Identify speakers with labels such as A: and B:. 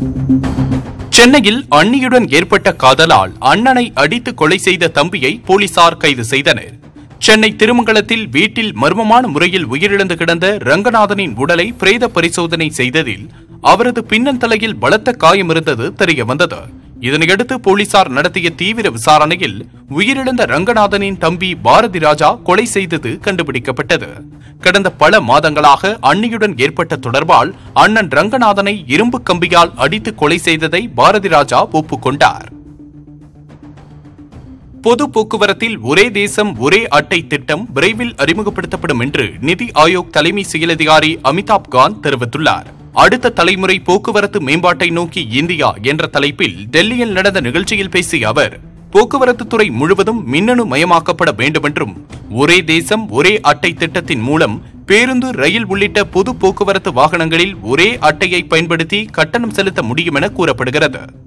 A: சென்னையில் அண்ணியுடன் ஏற்பட்ட காதலால் அண்ணனை அடித்து கொலை செய்த தம்பியை போலீசார் கைது செய்தனர் சென்னை திருமங்கலத்தில் வீட்டில் மர்மமான முறையில் உயிரிழந்து கிடந்த ரங்கநாதனின் உடலை பிரேத பரிசோதனை செய்ததில் அவரது பின்னந்தலையில் பலத்த காயம் இருந்தது தெரிய வந்தது இதனையடுத்து போலீசார் நடத்திய தீவிர விசாரணையில் உயிரிழந்த ரங்கநாதனின் தம்பி பாரதி ராஜா கொலை செய்தது கண்டுபிடிக்கப்பட்டது கடந்த பல மாதங்களாக அண்ணியுடன் ஏற்பட்ட தொடர்பால் அண்ணன் ரங்கநாதனை இரும்பு கம்பியால் அடித்து கொலை செய்ததை பாரதி ராஜா ஒப்புக்கொண்டார் பொது போக்குவரத்தில் ஒரே தேசம் ஒரே அட்டை திட்டம் விரைவில் அறிமுகப்படுத்தப்படும் என்று நிதி ஆயோக் தலைமை செயல் அதிகாரி அமிதாப் காந்த் தெரிவித்துள்ளார் அடுத்த தலைமுறை போக்குவரத்து மேம்பாட்டை நோக்கி இந்தியா என்ற தலைப்பில் டெல்லியில் நடந்த நிகழ்ச்சியில் பேசிய அவர் போக்குவரத்து துறை முழுவதும் மின்னணு மயமாக்கப்பட வேண்டுமென்றும் ஒரே தேசம் ஒரே அட்டை திட்டத்தின் மூலம் பேருந்து ரயில் உள்ளிட்ட பொது போக்குவரத்து வாகனங்களில் ஒரே அட்டையை பயன்படுத்தி கட்டணம் செலுத்த முடியும் என கூறப்படுகிறது